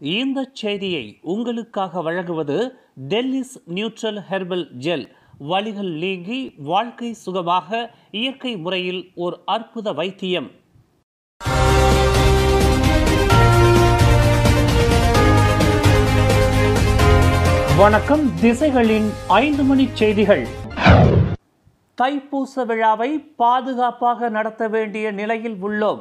இந்த செய்தியை உங்களுக்காக வழங்குவது டெல்லிஸ் நியூட்ரல் ஹெர்பல் ஜெல் வலிகள் நீங்கி வாழ்க்கை சுகமாக இயற்கை முறையில் ஓர் அற்புத வைத்தியம் வணக்கம் திசைகளின் ஐந்து மணி செய்திகள் தைப்பூச விழாவை பாதுகாப்பாக நடத்த வேண்டிய நிலையில் உள்ளோம்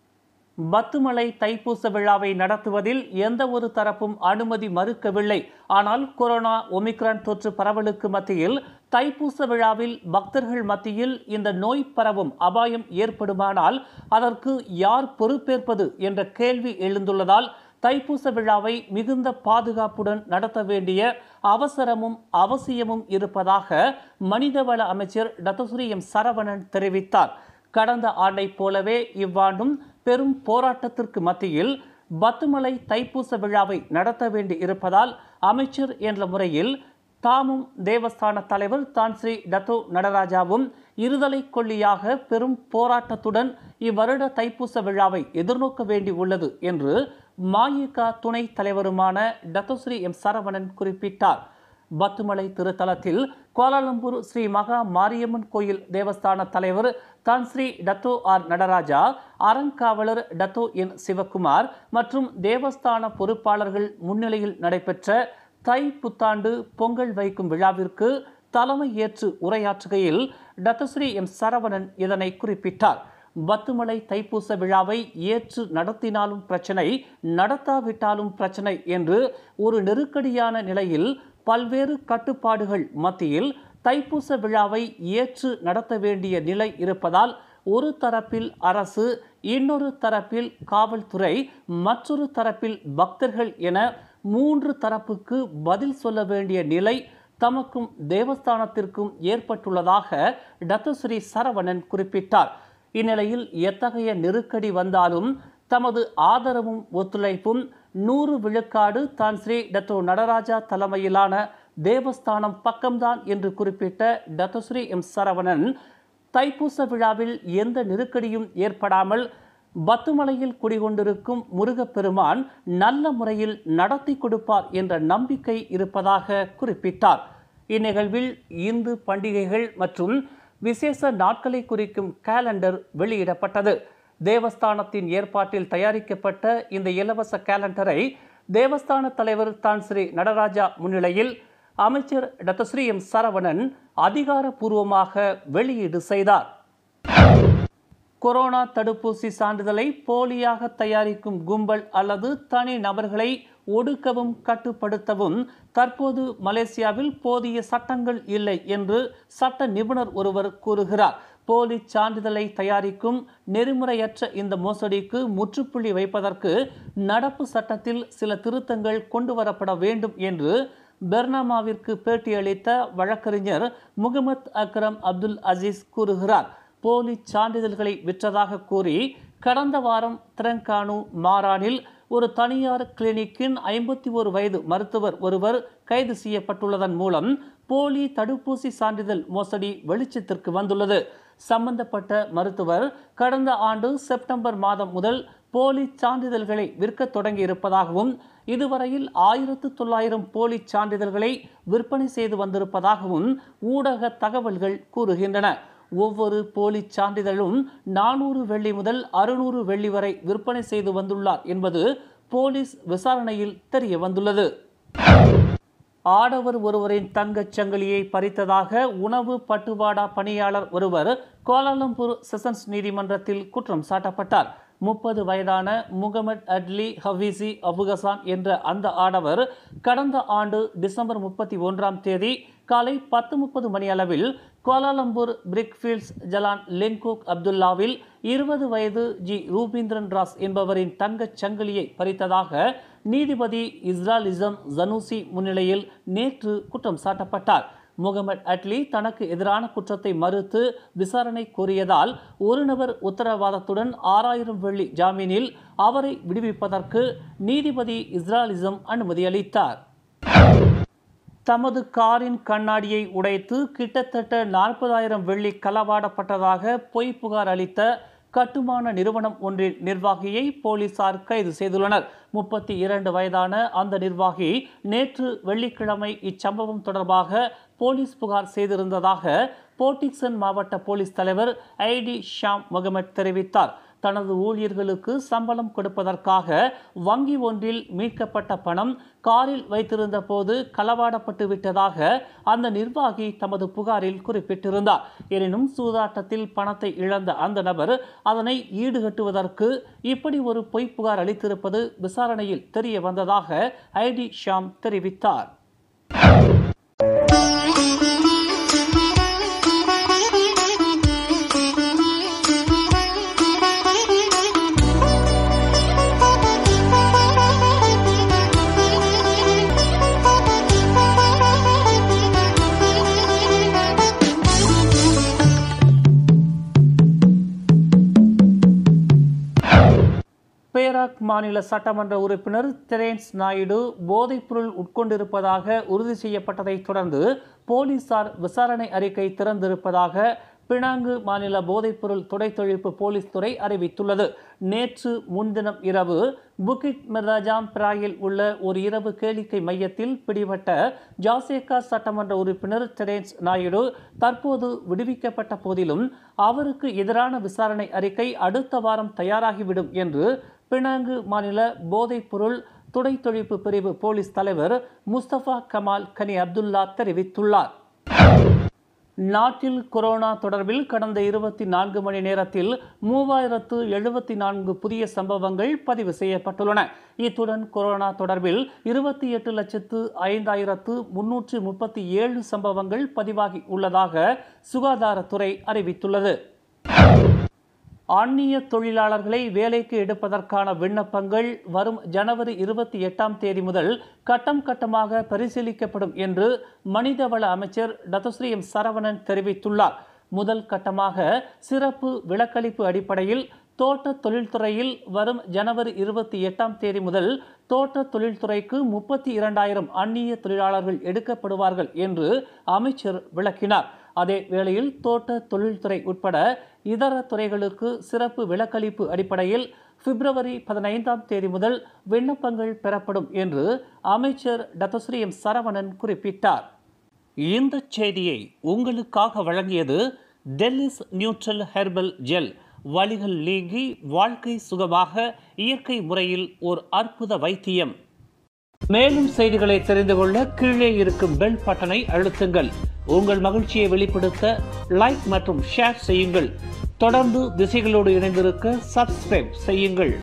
பத்துமலை தைப்பூச விழாவை நடத்துவதில் எந்த ஒரு தரப்பும் அனுமதி மறுக்கவில்லை ஆனால் கொரோனா ஒமிக்ரான் தொற்று பரவலுக்கு மத்தியில் தைப்பூச விழாவில் பக்தர்கள் மத்தியில் இந்த நோய் பரவும் அபாயம் ஏற்படுமானால் அதற்கு யார் பொறுப்பேற்பது என்ற கேள்வி எழுந்துள்ளதால் தைப்பூச விழாவை மிகுந்த பாதுகாப்புடன் நடத்த வேண்டிய அவசரமும் அவசியமும் இருப்பதாக மனிதவள அமைச்சர் டத்தசுரி எம் சரவணன் தெரிவித்தார் கடந்த ஆண்டைப் போலவே இவ்வாண்டும் பெரும் போராட்டத்திற்கு மத்தியில் பத்துமலை தைப்பூச விழாவை நடத்த வேண்டி இருப்பதால் அமைச்சர் என்ற முறையில் தாமும் தேவஸ்தான தலைவர் தான் ஸ்ரீ டத்தோ நடராஜாவும் இருதலை கொள்ளியாக பெரும் போராட்டத்துடன் இவ்வருட தைப்பூச விழாவை எதிர்நோக்க வேண்டி உள்ளது என்று மாயிகா துணை தலைவருமான டத்தோஸ்ரீ எம் சரவணன் குறிப்பிட்டார் பத்துமலை திருத்தலத்தில் கோலாலம்பூர் ஸ்ரீ மகா மாரியம்மன் கோயில் தேவஸ்தான தலைவர் தான் ஸ்ரீ டத்தோ ஆர் நடராஜா அறங்காவலர் டத்தோ என் சிவகுமார் மற்றும் தேவஸ்தான பொறுப்பாளர்கள் முன்னிலையில் நடைபெற்ற தை புத்தாண்டு பொங்கல் வைக்கும் விழாவிற்கு தலைமை ஏற்று உரையாற்றுகையில் டத்தஸ்ரீ எம் சரவணன் இதனை குறிப்பிட்டார் பத்துமலை தைப்பூச விழாவை ஏற்று நடத்தினாலும் பிரச்சனை நடத்தாவிட்டாலும் பிரச்சனை என்று ஒரு நெருக்கடியான நிலையில் பல்வேறு கட்டுப்பாடுகள் மத்தியில் தைப்பூச விழாவை ஏற்று நடத்த வேண்டிய நிலை இருப்பதால் ஒரு தரப்பில் அரசு இன்னொரு தரப்பில் காவல்துறை மற்றொரு தரப்பில் பக்தர்கள் என மூன்று தரப்புக்கு பதில் சொல்ல வேண்டிய நிலை தமக்கும் தேவஸ்தானத்திற்கும் ஏற்பட்டுள்ளதாக டத்தஸ்ரீ சரவணன் குறிப்பிட்டார் இந்நிலையில் எத்தகைய நெருக்கடி வந்தாலும் தமது ஆதரவும் ஒத்துழைப்பும் நூறு விழுக்காடு தான் ஸ்ரீ டத்தோ நடராஜா தலைமையிலான தேவஸ்தானம் பக்கம்தான் என்று குறிப்பிட்ட டத்தஸ்ரீ எம் சரவணன் தைப்பூச விழாவில் எந்த நெருக்கடியும் ஏற்படாமல் பத்துமலையில் குடிகொண்டிருக்கும் முருகப்பெருமான் நல்ல முறையில் நடத்தி கொடுப்பார் என்ற நம்பிக்கை இருப்பதாக குறிப்பிட்டார் இந்நிகழ்வில் இந்து பண்டிகைகள் மற்றும் விசேஷ நாட்களை குறிக்கும் கேலண்டர் வெளியிடப்பட்டது தேவஸ்தானத்தின் ஏற்பாட்டில் தயாரிக்கப்பட்ட இந்த இலவச கேலண்டரை தேவஸ்தான தலைவர் தான் ஸ்ரீ நடராஜா முன்னிலையில் அமைச்சர் டத்தஸ்ரீ எம் சரவணன் அதிகாரப்பூர்வமாக வெளியீடு செய்தார் கொரோனா தடுப்பூசி சான்றிதழை போலியாக தயாரிக்கும் கும்பல் அல்லது தனி நபர்களை ஒடுக்கவும் கட்டுப்படுத்தவும் தற்போது மலேசியாவில் போதிய சட்டங்கள் இல்லை என்று சட்ட நிபுணர் ஒருவர் கூறுகிறார் போலி சான்றிதழை தயாரிக்கும் நெறிமுறையற்ற இந்த மோசடிக்கு முற்றுப்புள்ளி வைப்பதற்கு நடப்பு சட்டத்தில் சில திருத்தங்கள் கொண்டு வரப்பட வேண்டும் என்று பெர்னாமாவிற்கு பேட்டியளித்த வழக்கறிஞர் முகமது அக்ரம் அப்துல் அசீஸ் கூறுகிறார் போலி சான்றிதழ்களை விற்றதாக கூறி கடந்த வாரம் திரங்கானு மாரானில் ஒரு தனியார் கிளினிக்கின் ஐம்பத்தி ஒரு வயது மருத்துவர் ஒருவர் கைது செய்யப்பட்டுள்ளதன் மூலம் போலி தடுப்பூசி சான்றிதழ் மோசடி வெளிச்சத்திற்கு வந்துள்ளது சம்பந்தப்பட்ட மருத்துவர் கடந்த ஆண்டு செப்டம்பர் மாதம் முதல் போலி சான்றிதழ்களை விற்க தொடங்கி இருப்பதாகவும் இதுவரையில் ஆயிரத்து தொள்ளாயிரம் போலி சான்றிதழ்களை விற்பனை செய்து வந்திருப்பதாகவும் ஊடக தகவல்கள் கூறுகின்றன ஒவ்வொரு போலி சான்றிதழும் நானூறு வெள்ளி முதல் அறுநூறு வெள்ளி வரை விற்பனை செய்து வந்துள்ளார் என்பது போலீஸ் விசாரணையில் தெரிய வந்துள்ளது ஆடவர் ஒருவரின் தங்கச் சங்கிலியை பறித்ததாக உணவு பட்டுவாடா பணியாளர் ஒருவர் கோலாலம்பூர் செஷன்ஸ் நீதிமன்றத்தில் குற்றம் சாட்டப்பட்டார் முப்பது வயதான முகமது அட்லி ஹவீசி அபுகசான் என்ற அந்த ஆடவர் கடந்த ஆண்டு டிசம்பர் முப்பத்தி ஒன்றாம் தேதி காலை பத்து முப்பது மணி அளவில் கோலாலம்பூர் பிரிக்ஃபீல்ட்ஸ் ஜலான் லென்கோக் அப்துல்லாவில் இருபது வயது ஜி ரூபீந்திரன் ராஸ் என்பவரின் தங்கச் சங்கிலியை பறித்ததாக நீதிபதி இஸ்ராலிசம் ஜனூசி முன்னிலையில் நேற்று குற்றம் சாட்டப்பட்டார் முகமது அட்லி தனக்கு எதிரான குற்றத்தை மறுத்து விசாரணை கோரியதால் ஒரு நபர் உத்தரவாதத்துடன் ஆறாயிரம் வெள்ளி ஜாமீனில் அவரை விடுவிப்பதற்கு நீதிபதி இஸ்ராலிசம் அனுமதி அளித்தார் தமது காரின் கண்ணாடியை உடைத்து கிட்டத்தட்ட நாற்பதாயிரம் வெள்ளி களவாடப்பட்டதாக பொய் புகார் அளித்த கட்டுமான நிறுவனம் ஒன்றின் நிர்வாகியை போலீசார் கைது செய்துள்ளனர் முப்பத்தி இரண்டு வயதான அந்த நிர்வாகி நேற்று வெள்ளிக்கிழமை இச்சம்பவம் தொடர்பாக போலீஸ் புகார் செய்திருந்ததாக போர்டிக்சன் மாவட்ட போலீஸ் தலைவர் ஐடி ஷாம் முகமது தெரிவித்தார் தனது ஊழியர்களுக்கு சம்பளம் கொடுப்பதற்காக வங்கி ஒன்றில் மீட்கப்பட்ட பணம் காரில் வைத்திருந்த போது களவாடப்பட்டு விட்டதாக அந்த நிர்வாகி தமது புகாரில் குறிப்பிட்டிருந்தார் எனினும் சூதாட்டத்தில் பணத்தை இழந்த அந்த நபர் அதனை ஈடுகட்டுவதற்கு இப்படி ஒரு பொய் புகார் அளித்திருப்பது விசாரணையில் தெரிய வந்ததாக ஐடி ஷாம் தெரிவித்தார் பேராக் மாநில சட்டமன்ற உறுப்பினர் தெரேன்ஸ் நாயுடு போதைப்பொருள் உட்கொண்டிருப்பதாக உறுதி செய்யப்பட்டதைத் தொடர்ந்து போலீசார் விசாரணை அறிக்கை திறந்திருப்பதாக பினாங்கு மாநில போதைப்பொருள் துடைத்தொழிப்பு போலீஸ் துறை அறிவித்துள்ளது நேற்று முன்தினம் இரவு புகிட் மிர்ராஜாம் பிராயில் உள்ள ஒரு இரவு கேளிக்கை மையத்தில் பிடிபட்ட ஜாசேகா சட்டமன்ற உறுப்பினர் தெரேன்ஸ் நாயுடு தற்போது விடுவிக்கப்பட்ட போதிலும் அவருக்கு எதிரான விசாரணை அறிக்கை அடுத்த வாரம் தயாராகிவிடும் என்று பினாங்கு மாநில போதைப்பொருள் துடைத்தொழிப்பு பிரிவு போலீஸ் தலைவர் முஸ்தபா கமால் கனி அப்துல்லா தெரிவித்துள்ளார் நாட்டில் கொரோனா தொடர்பில் கடந்த இருபத்தி நான்கு மணி நேரத்தில் மூவாயிரத்து எழுபத்தி நான்கு புதிய சம்பவங்கள் பதிவு செய்யப்பட்டுள்ளன இத்துடன் கொரோனா தொடர்பில் இருபத்தி எட்டு லட்சத்து ஐந்தாயிரத்து முன்னூற்று முப்பத்தி ஏழு சம்பவங்கள் பதிவாகி உள்ளதாக சுகாதாரத்துறை அறிவித்துள்ளது அந்நிய தொழிலாளர்களை வேலைக்கு எடுப்பதற்கான விண்ணப்பங்கள் வரும் ஜனவரி இருபத்தி எட்டாம் தேதி முதல் கட்டம் கட்டமாக பரிசீலிக்கப்படும் என்று மனிதவள அமைச்சர் டத்துஸ்ரீ எம் சரவணன் தெரிவித்துள்ளார் முதல் கட்டமாக சிறப்பு விலக்களிப்பு அடிப்படையில் தோட்ட தொழில்துறையில் வரும் ஜனவரி இருபத்தி எட்டாம் தேதி முதல் தோட்ட தொழில்துறைக்கு முப்பத்தி இரண்டாயிரம் அந்நிய தொழிலாளர்கள் எடுக்கப்படுவார்கள் என்று அமைச்சர் விளக்கினார் அதே வேளையில் தோட்ட தொழில்துறை உட்பட இதர துறைகளுக்கு சிறப்பு விலக்களிப்பு அடிப்படையில் பிப்ரவரி பதினைந்தாம் தேதி முதல் விண்ணப்பங்கள் பெறப்படும் என்று அமைச்சர் டத்தஸ்ரீ எம் சரவணன் குறிப்பிட்டார் இந்த செய்தியை உங்களுக்காக வழங்கியது டெல்லிஸ் நியூட்ரல் ஹெர்பல் ஜெல் வலிகள் நீங்கி வாழ்க்கை சுகமாக இயற்கை முறையில் ஒரு அற்புத வைத்தியம் மேலும் செய்திகளை தெரிந்து கொள்ள கீழே இருக்கும் பெல் பட்டனை அழுத்துங்கள் உங்கள் மகிழ்ச்சியை வெளிப்படுத்த லைக் மற்றும் ஷேர் செய்யுங்கள் தொடர்ந்து திசைகளோடு இணைந்திருக்க சப்ஸ்கிரைப் செய்யுங்கள்